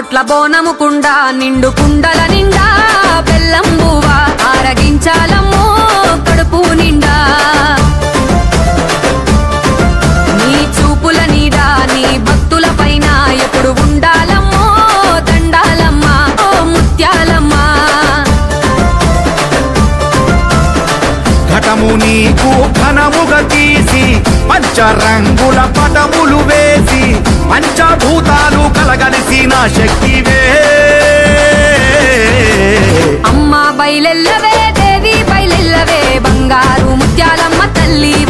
కోట్ల బోనము కుండ నిండు కుండల నిండా బెల్లం బువ్వ ఆరగించాలమ్మో కడుపు నిండా నీ చూపుల నీడా నీ భక్తుల పైన ఎప్పుడు ఉండాలమ్మో దండాలమ్మా ఓ ముత్యాలమ్మా ఘటము నీకు ఘనముగా తీసి పంచరంగుల పటములు వేసి పంచభూతాలు కలగలిసిన శక్తివే అమ్మ బయలెల్లవే దేవి బయలెల్లవే బంగారు ముత్యాలమ్మ తల్లి